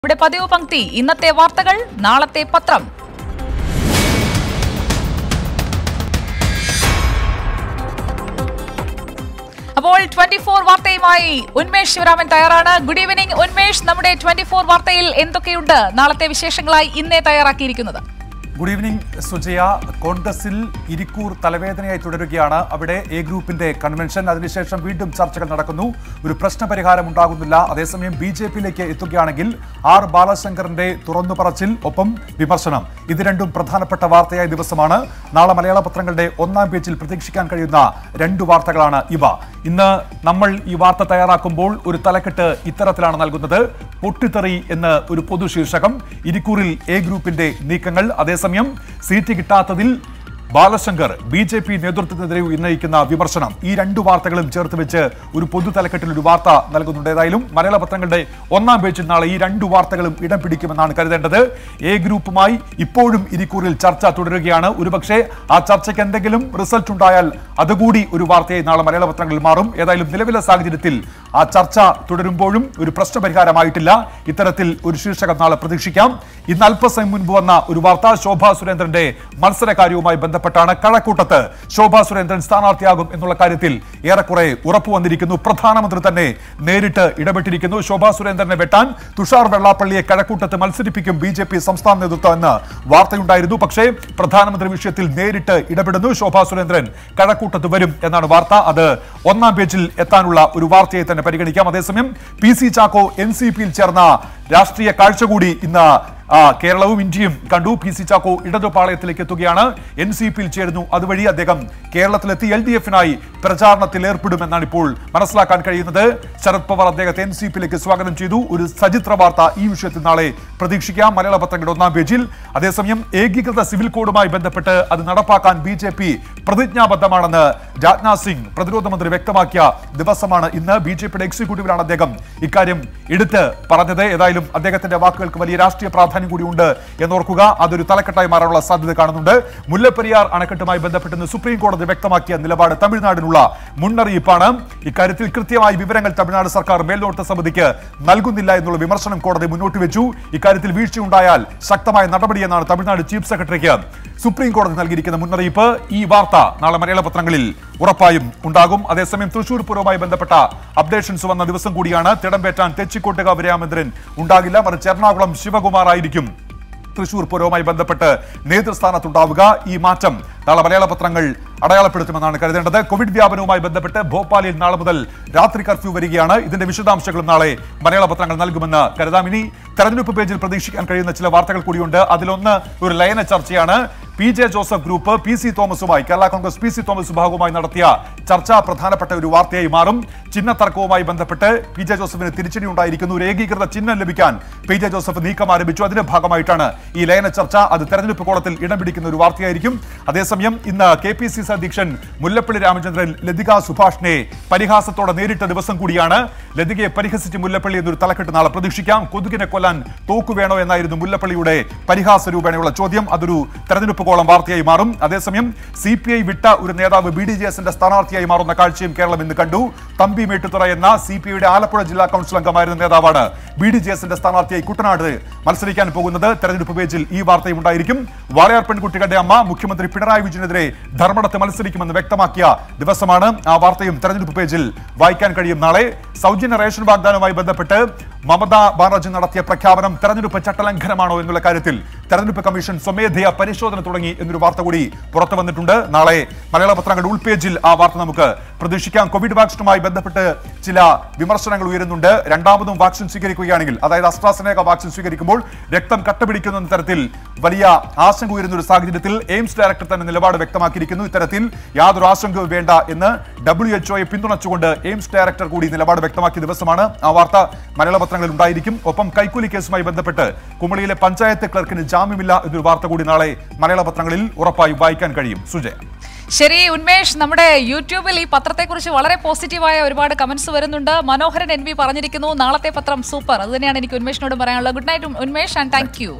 ഇവിടെ പതിവ് പങ്ക്തി ഇന്നത്തെ വാർത്തകൾ നാളത്തെ പത്രം അപ്പോൾ ട്വന്റി ഫോർ വാർത്തയുമായി ഉന്മേഷ് ശിവരാമൻ തയ്യാറാണ് ഗുഡ് ഈവനിംഗ് ഉന്മേഷ് നമ്മുടെ ട്വന്റി ഫോർ വാർത്തയിൽ എന്തൊക്കെയുണ്ട് നാളത്തെ വിശേഷങ്ങളായി ഇന്നേ തയ്യാറാക്കിയിരിക്കുന്നത് ഗുഡ് ഈവനിംഗ് സുജയ കോൺഗ്രസിൽ ഇരിക്കൂർ തലവേദനയായി തുടരുകയാണ് അവിടെ എ ഗ്രൂപ്പിന്റെ കൺവെൻഷൻ അതിനുശേഷം വീണ്ടും ചർച്ചകൾ നടക്കുന്നു ഒരു പ്രശ്നപരിഹാരം ഉണ്ടാകുന്നില്ല അതേസമയം ബി ജെ പിയിലേക്ക് എത്തുകയാണെങ്കിൽ ആർ ബാലശങ്കറിന്റെ തുറന്നു പറച്ചിൽ ഒപ്പം വിമർശനം ഇത് രണ്ടും പ്രധാനപ്പെട്ട വാർത്തയായ ദിവസമാണ് നാളെ മലയാള പത്രങ്ങളുടെ ഒന്നാം പേജിൽ പ്രതീക്ഷിക്കാൻ കഴിയുന്ന രണ്ട് വാർത്തകളാണ് ഇവ ഇന്ന് നമ്മൾ ഈ വാർത്ത തയ്യാറാക്കുമ്പോൾ ഒരു തലക്കെട്ട് ഇത്തരത്തിലാണ് നൽകുന്നത് പൊട്ടിത്തെറി എന്ന് ഒരു പൊതു ശീർഷകം ഇരിക്കൂറിൽ എ ഗ്രൂപ്പിന്റെ നീക്കങ്ങൾ അതേസമയം സീറ്റ് കിട്ടാത്തതിൽ ബാലശങ്കർ ബി ജെ പി നേതൃത്വത്തിനെതിരെ ഉന്നയിക്കുന്ന വിമർശനം ഈ രണ്ട് വാർത്തകളും ചേർത്ത് വെച്ച് ഒരു പൊതു തലക്കെട്ടിൽ ഒരു വാർത്ത നൽകുന്നുണ്ട് ഏതായാലും മലയാള പത്രങ്ങളുടെ ഒന്നാം പേജിൽ നാളെ ഈ രണ്ട് വാർത്തകളും ഇടം പിടിക്കുമെന്നാണ് കരുതേണ്ടത് എ ഗ്രൂപ്പുമായി ഇപ്പോഴും ഇരിക്കൂറിൽ ചർച്ച തുടരുകയാണ് ഒരുപക്ഷെ ആ ചർച്ചയ്ക്ക് എന്തെങ്കിലും റിസൾട്ട് ഉണ്ടായാൽ അതുകൂടി ഒരു വാർത്തയായി നാളെ മലയാള പത്രങ്ങളിൽ മാറും ഏതായാലും നിലവിലെ സാഹചര്യത്തിൽ ആ ചർച്ച തുടരുമ്പോഴും ഒരു പ്രശ്നപരിഹാരമായിട്ടില്ല ഇത്തരത്തിൽ ഒരു ശീർഷകം നാളെ പ്രതീക്ഷിക്കാം ഇന്ന് അല്പസമയം മുൻപ് വന്ന ഒരു വാർത്ത ശോഭാ സുരേന്ദ്രന്റെ മത്സരകാര്യവുമായി ബന്ധപ്പെട്ടാണ് കഴക്കൂട്ടത്ത് ശോഭാ സുരേന്ദ്രൻ സ്ഥാനാർത്ഥിയാകും എന്നുള്ള കാര്യത്തിൽ ഏറെക്കുറെ ഉറപ്പു വന്നിരിക്കുന്നു പ്രധാനമന്ത്രി തന്നെ നേരിട്ട് ഇടപെട്ടിരിക്കുന്നു ശോഭാ സുരേന്ദ്രനെ വെട്ടാൻ തുഷാർ വെള്ളാപ്പള്ളിയെ കഴക്കൂട്ടത്ത് മത്സരിപ്പിക്കും ബി ജെ പി സംസ്ഥാന നേതൃത്വം എന്ന് വാർത്തയുണ്ടായിരുന്നു പക്ഷേ പ്രധാനമന്ത്രി വിഷയത്തിൽ നേരിട്ട് ഇടപെടുന്നു ശോഭാ സുരേന്ദ്രൻ കഴക്കൂട്ടത്ത് വരും എന്നാണ് വാർത്ത അത് ഒന്നാം പേജിൽ എത്താനുള്ള ഒരു വാർത്തയെ തന്നെ പരിഗണിക്കാം അതേസമയം P C Chacko N C പിയിൽ ചേർന്ന രാഷ്ട്രീയ കാഴ്ച കൂടി ഇന്ന് ആ, കേരളവും ഇന്ത്യയും കണ്ടു പി സി ചാക്കോ ഇടതുപാളയത്തിലേക്ക് എത്തുകയാണ് എൻ സി പിയിൽ ചേരുന്നു അതുവഴി അദ്ദേഹം കേരളത്തിലെത്തി എൽ ഡി എഫിനായി പ്രചാരണത്തിൽ ഏർപ്പെടുമെന്നാണ് ഇപ്പോൾ മനസ്സിലാക്കാൻ കഴിയുന്നത് ശരത് പവാർ അദ്ദേഹത്തെ എൻ സി പിയിലേക്ക് സ്വാഗതം ചെയ്തു ഒരു സചിത്ര വാർത്ത ഈ വിഷയത്തിൽ നാളെ പ്രതീക്ഷിക്കാം മലയാള പത്രങ്ങളുടെ ഒന്നാം പേജിൽ അതേസമയം ഏകീകൃത സിവിൽ കോഡുമായി ബന്ധപ്പെട്ട് അത് നടപ്പാക്കാൻ ബി ജെ പി പ്രതിജ്ഞാബദ്ധമാണെന്ന് രാജ്നാഥ് സിംഗ് പ്രതിരോധ മന്ത്രി വ്യക്തമാക്കിയ ദിവസമാണ് ഇന്ന് ബി ജെ പിയുടെ എക്സിക്യൂട്ടീവിലാണ് അദ്ദേഹം ഇക്കാര്യം എടുത്ത് പറഞ്ഞത് ഏതായാലും അദ്ദേഹത്തിന്റെ വാക്കുകൾക്ക് വലിയ രാഷ്ട്രീയ പ്രാധാന്യം കൂടിയുണ്ട് എന്നോർക്കുക അതൊരു തലക്കെട്ടായി മാറാനുള്ള സാധ്യത കാണുന്നുണ്ട് മുല്ലപ്പെരിയാർ അണക്കെട്ടുമായി ബന്ധപ്പെട്ട് ഇന്ന് സുപ്രീം കോടതി വ്യക്തമാക്കിയ നിലപാട് തമിഴ്നാടിനുള്ള മുന്നറിയിപ്പാണ് ഇക്കാര്യത്തിൽ കൃത്യമായി വിവരങ്ങൾ തമിഴ്നാട് സർക്കാർ മേൽനോട്ട സമിതിക്ക് നൽകുന്നില്ല എന്നുള്ള വിമർശനം കോടതി മുന്നോട്ട് വെച്ചു ഇക്കാര്യത്തിൽ വീഴ്ചയുണ്ടായാൽ ശക്തമായ നടപടിയെന്നാണ് തമിഴ്നാട് ചീഫ് സെക്രട്ടറിക്ക് സുപ്രീം കോടതി നൽകിയിരിക്കുന്ന മുന്നറിയിപ്പ് ഈ വാർത്ത നാളെ മലയാള പത്രങ്ങളിൽ ഉറപ്പായും ഉണ്ടാകും അതേസമയം തൃശൂർ പൂരവുമായി ബന്ധപ്പെട്ട അപ്ഡേഷൻസ് വന്ന ദിവസം കൂടിയാണ് തിടമ്പേറ്റാൻ തെച്ചിക്കോട്ടുകാവ് രാമചന്ദ്രൻ ഉണ്ടാകില്ല മറിച്ച് എറണാകുളം ശിവകുമാർ ആയിരിക്കും തൃശൂർ പൂരവുമായി ബന്ധപ്പെട്ട് നേതൃസ്ഥാനത്തുണ്ടാവുക ഈ മാറ്റം നാളെ മലയാള പത്രങ്ങൾ അടയാളപ്പെടുത്തുമെന്നാണ് കരുതേണ്ടത് കോവിഡ് വ്യാപനവുമായി ബന്ധപ്പെട്ട് ഭോപ്പാലിൽ നാളെ മുതൽ രാത്രി കർഫ്യൂ വരികയാണ് ഇതിന്റെ വിശദാംശങ്ങളും നാളെ മലയാള പത്രങ്ങൾ നൽകുമെന്ന് കരുതാം ഇനി തെരഞ്ഞെടുപ്പ് പേജിൽ പ്രതീക്ഷിക്കാൻ കഴിയുന്ന ചില വാർത്തകൾ കൂടിയുണ്ട് അതിലൊന്ന് ഒരു ലയന ചർച്ചയാണ് P J Joseph group P C തോമസുമായി Kerala Congress P C Thomas വിഭാഗവുമായി നടത്തിയ ചർച്ച പ്രധാനപ്പെട്ട ഒരു വാർത്തയായി മാറും ചിഹ്ന തർക്കവുമായി ബന്ധപ്പെട്ട് പി ജെ ജോസഫിന് തിരിച്ചടി ഉണ്ടായിരിക്കുന്നു ഒരു ഏകീകൃത ചിഹ്നം ലഭിക്കാൻ പി ജെ ജോസഫ് നീക്കം ആരംഭിച്ചു അതിന്റെ ഭാഗമായിട്ടാണ് ഈ ലയന ചർച്ച അത് തെരഞ്ഞെടുപ്പ് കോളത്തിൽ ഇടം പിടിക്കുന്ന ഒരു വാർത്തയായിരിക്കും അതേസമയം ഇന്ന് കെ പി സി സി അധ്യക്ഷൻ മുല്ലപ്പള്ളി രാമചന്ദ്രൻ ലതിക സുഭാഷിനെ പരിഹാസത്തോടെ നേരിട്ട ദിവസം കൂടിയാണ് ലതികയെ പരിഹസിച്ച് മുല്ലപ്പള്ളി എന്നൊരു തലക്കെട്ട് നാളെ പ്രതീക്ഷിക്കാം കൊതുകിനെ കൊല്ലാൻ തോക്കു വേണോ എന്നായിരുന്നു മുല്ലപ്പള്ളിയുടെ പരിഹാസ രൂപേണയുള്ള ചോദ്യം അതൊരു തെരഞ്ഞെടുപ്പ് കോളം വാർത്തയായി മാറും അതേസമയം സി പി ഐ വിട്ട ഒരു നേതാവ് ബി ഡി ജെ എസിന്റെ സ്ഥാനാർത്ഥിയായി മാറുന്ന കാഴ്ചയും കേരളം ഇന്ന് കണ്ടു തമ്പി മേട്ടുത്തുറ എന്ന സി പി ഐയുടെ ആലപ്പുഴ ജില്ലാ കൗൺസിൽ അംഗമായിരുന്ന നേതാവാണ് ബി ഡി ജെ എസിന്റെ സ്ഥാനാർത്ഥിയായി കുട്ടനാട് മത്സരിക്കാൻ പോകുന്നത് തെരഞ്ഞെടുപ്പ് പേജിൽ ഈ വാർത്തയും ഉണ്ടായിരിക്കും വാളയാർ പെൺകുട്ടികളുടെ അമ്മ മുഖ്യമന്ത്രി പിണറായി വിജയനെതിരെ ധർമ്മടത്ത് മത്സരിക്കുമെന്ന് വ്യക്തമാക്കിയ ദിവസമാണ് ആ വാർത്തയും തെരഞ്ഞെടുപ്പ് പേജിൽ വായിക്കാൻ കഴിയും നാളെ സൗജന്യ റേഷൻ വാഗ്ദാനവുമായി ബന്ധപ്പെട്ട് മമതാ ബാനർജി നടത്തിയ പ്രഖ്യാപനം തെരഞ്ഞെടുപ്പ് ചട്ടലംഘനമാണോ എന്നുള്ള കാര്യത്തിൽ തെരഞ്ഞെടുപ്പ് കമ്മീഷൻ സ്വമേധയാ പരിശോധന തുടങ്ങി എന്നൊരു വാർത്ത കൂടി പുറത്തു വന്നിട്ടുണ്ട് നാളെ മലയാള പത്രങ്ങളുടെ ഉൾപേജിൽ ആ വാർത്ത നമുക്ക് പ്രതീക്ഷിക്കാം കോവിഡ് വാക്സിനുമായി ബന്ധപ്പെട്ട് ചില വിമർശനങ്ങൾ ഉയരുന്നുണ്ട് രണ്ടാമതും വാക്സിൻ സ്വീകരിക്കുകയാണെങ്കിൽ അതായത് അസ്ട്രാസനേക വാക്സിൻ സ്വീകരിക്കുമ്പോൾ രക്തം കട്ടപിടിക്കുന്ന എന്ന തരത്തിൽ വലിയ ആശങ്ക ഉയരുന്ന ഒരു സാഹചര്യത്തിൽ എയിംസ് ഡയറക്ടർ തന്നെ നിലപാട് വ്യക്തമാക്കിയിരിക്കുന്നു ഇത്തരത്തിൽ യാതൊരു ആശങ്കയും വേണ്ട എന്ന് ഡബ്ല്യു എച്ച്ഒയെ പിന്തുണച്ചുകൊണ്ട് എയിംസ് ഡയറക്ടർ കൂടി നിലപാട് വ്യക്തമാക്കിയ ദിവസമാണ് ആ വാർത്ത മലയാള പത്രങ്ങളിൽ ഉണ്ടായിരിക്കും ഒപ്പം കൈക്കൂലി കേസുമായി ബന്ധപ്പെട്ട് കുമളിയിലെ പഞ്ചായത്ത് ക്ലർക്കിന് ജാമ്യമില്ല എന്നൊരു വാർത്ത കൂടി നാളെ മലയാള പത്രങ്ങളിൽ ഉറപ്പായും വായിക്കാൻ കഴിയും സുജയ ശരി ഉന്മേഷ് നമ്മുടെ യൂട്യൂബിൽ ഈ പത്രത്തെക്കുറിച്ച് വളരെ പോസിറ്റീവായ ഒരുപാട് കമന്റ്സ് വരുന്നുണ്ട് മനോഹരൻ എൻ വി പറഞ്ഞിരിക്കുന്നു നാളത്തെ പത്രം സൂപ്പർ അത് തന്നെയാണ് എനിക്ക് ഉന്മേഷിനോട് പറയാനുള്ളത് good night Unmesh and thank you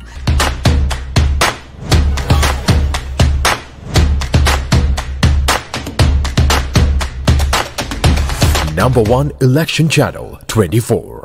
Number one election channel 24.